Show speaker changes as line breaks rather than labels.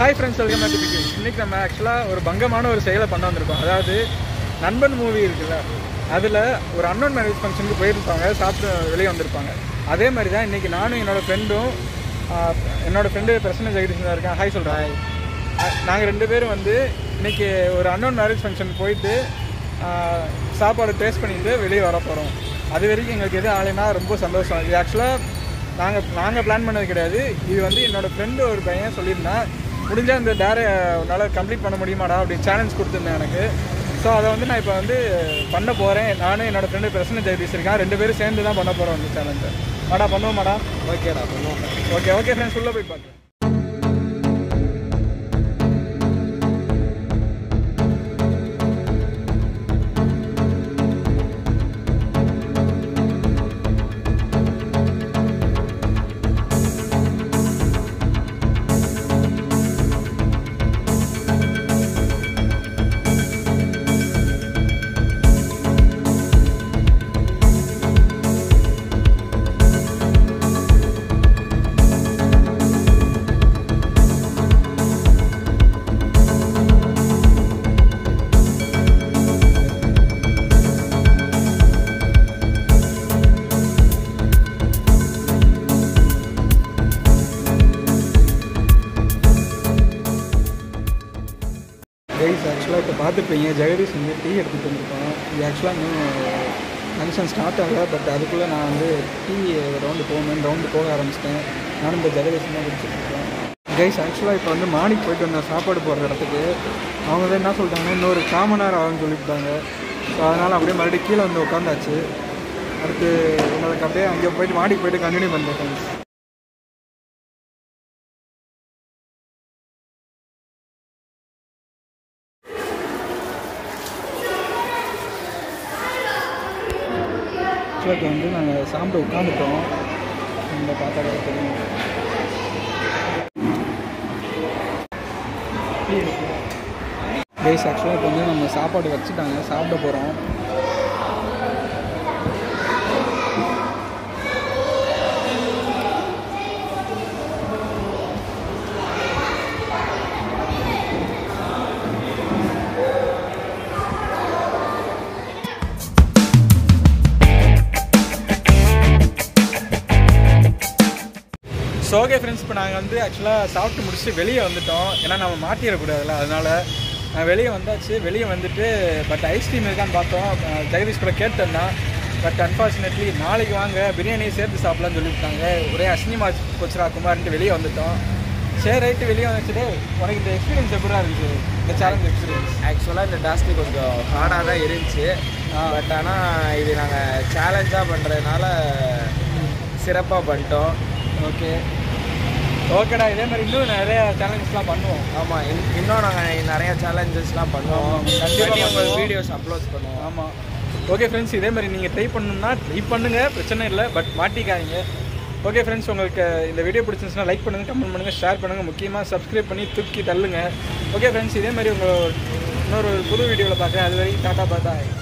Hi friends welcome back to PK இன்னைக்கு நம்ம ஆக்சுவலாக ஒரு பங்கமான ஒரு செயலை பண்ண வந்திருக்கோம் அதாவது நண்பன் மூவி இருக்குல்ல அதில் ஒரு அன்னோன் மேரேஜ் ஃபங்க்ஷனுக்கு போயிருப்பாங்க சாப்பிட்டு வெளியே வந்திருப்பாங்க அதே மாதிரி தான் இன்றைக்கி நானும் என்னோடய ஃப்ரெண்டும் என்னோட ஃப்ரெண்டு பிரசன்ன ஜெகதீஷன் தான் இருக்கேன் ஹாய் சொல்கிறேன் நாங்கள் ரெண்டு பேரும் வந்து இன்னைக்கு ஒரு அன்னோன் மேரேஜ் ஃபங்க்ஷனுக்கு போயிட்டு ஆஹ், சாப்பாடு டேஸ்ட் பண்ணிட்டு வெளியே வர போகிறோம் அது வரைக்கும் எங்களுக்கு எது ஆளுனா ரொம்ப சந்தோஷம் இது ஆக்சுவலாக நாங்கள் நாங்கள் பிளான் பண்ணது கிடையாது இது வந்து என்னோட ஃப்ரெண்டு ஒரு பையன் சொல்லியிருந்தான் முடிஞ்சால் இந்த டேரை உன்னால் கம்ப்ளீட் பண்ண முடியுமாடா அப்படி சேலஞ்ச் கொடுத்துருந்தேன் எனக்கு ஸோ அதை வந்து நான் இப்போ வந்து பண்ண போகிறேன் நானும் என்னோட ஃப்ரெண்டு பிரசன்ன ஜெகதீஷ் இருக்கேன் ரெண்டு பேரும் சேர்ந்து தான் பண்ண போகிறோம் இந்த சேலஞ்சை மாடா பண்ணுவோம் மாடா
ஓகேடா பண்ணுவோம்
ஓகே ஓகே ஃப்ரெண்ட்ஸ் உள்ளே போய் பார்க்கலாம் கைஸ் ஆக்சுவலாக இப்போ பார்த்துருப்பீங்க ஜெகதீஷ் வந்து டீ எடுத்துகிட்டு வந்திருக்கோம் இது ஆக்சுவலாக இன்னும் ஃபங்க்ஷன் ஸ்டார்ட் ஆகல பட் அதுக்குள்ளே நான் வந்து டீ ரவுண்டு போகணும்னு ரவுண்டு போக ஆரம்பிச்சிட்டேன் நானும் இந்த ஜெகதீஷ் தான் குடிச்சிட்ருக்கேன் கைஸ் ஆக்சுவலாக இப்போ வந்து மார்னிங் போயிட்டு வந்தேன் சாப்பாடு போடுற இடத்துக்கு அவங்க வந்து என்ன சொல்லிட்டாங்கன்னா இன்னொரு காமன் நேரம் ஆகும்னு சொல்லிட்டாங்க ஸோ அதனால் அப்படியே மறுபடியும் கீழே வந்து உட்காந்தாச்சு அடுத்து உங்களுக்கு அப்படியே அங்கே போயிட்டு மாடிக்கு போயிட்டு கண்டினியூ பண்ணுறேன் ஃப்ரெண்ட்ஸ் ஆக்சுவலாக வந்து நாங்கள் சாப்பிட உட்காந்துட்டோம் இந்த பார்த்தா தெரியும் கைஸ் ஆக்சுவலாக இப்போ வந்து நம்ம சாப்பாடு வச்சுட்டாங்க சாப்பிட போகிறோம் ஸோ ஓகே ஃப்ரெண்ட்ஸ் இப்போ நாங்கள் வந்து ஆக்சுவலாக சாப்பிட்டு முடிச்சுட்டு வெளியே வந்துட்டோம் ஏன்னா நம்ம மாட்டிடக்கூடாதுல்ல அதனால் நான் வெளியே வந்தாச்சு வெளியே வந்துட்டு பட் ஐஸ்கிரீம் இருக்கான்னு பார்த்தோம் அஹ் ஜெகதீஷ் கூட கேட்டிருந்தான் பட் அன்ஃபார்ச்சுனேட்லி நாளைக்கு வாங்க பிரியாணியை சேர்த்து சாப்பிடலாம்னு சொல்லியிருக்காங்க ஒரே அசினிமா கொச்சுரா குமார்ன்ட்டு வெளியே வந்துட்டோம் சரி ரைட்டு வெளியே வந்துச்சுட்டு உனக்கு இந்த எக்ஸ்பீரியன்ஸ் எப்படிடா இருந்துச்சு இந்த சேலஞ்ச் எக்ஸ்பீரியன்ஸ்
ஆக்சுவலாக இந்த டாஸ்க்கு கொஞ்சம் ஹார்டாக தான் இருந்துச்சு பட் ஆனால் இது நாங்கள் சேலஞ்சாக பண்ணுறதுனால சிறப்பாக பண்ணிட்டோம்
ஓகே ஓகேடா இதே மாதிரி இன்னும் நிறைய சேலஞ்சஸ்லாம் பண்ணுவோம்
ஆமாம் இன்னும் நாங்கள் நிறைய சேலஞ்சஸ்லாம் பண்ணுவோம்
ஆமா, கண்டிப்பா
கண்டிப்பாக உங்கள்
பண்ணுவோம்.
வீடியோஸ் அப்லோட் பண்ணுவோம்
ஆமாம் ஓகே ஃப்ரெண்ட்ஸ் இதே மாதிரி நீங்கள் ட்ரை பண்ணணும்னா ட்ரை பண்ணுங்கள் பிரச்சனை இல்லை பட் மாட்டிக்காதீங்க ஓகே ஃப்ரெண்ட்ஸ் உங்களுக்கு இந்த வீடியோ பிடிச்சிருந்துச்சுன்னா லைக் பண்ணுங்கள் கமெண்ட் பண்ணுங்கள் ஷேர் பண்ணுங்கள் முக்கியமாக சப்ஸ்கிரைப் பண்ணி தூக்கி தள்ளுங்க ஓகே ஃப்ரெண்ட்ஸ் இதே மாதிரி உங்கள் இன்னொரு புது வீடியோவில் பார்க்குறேன் அது வரைக்கும் டாட்டா பாய்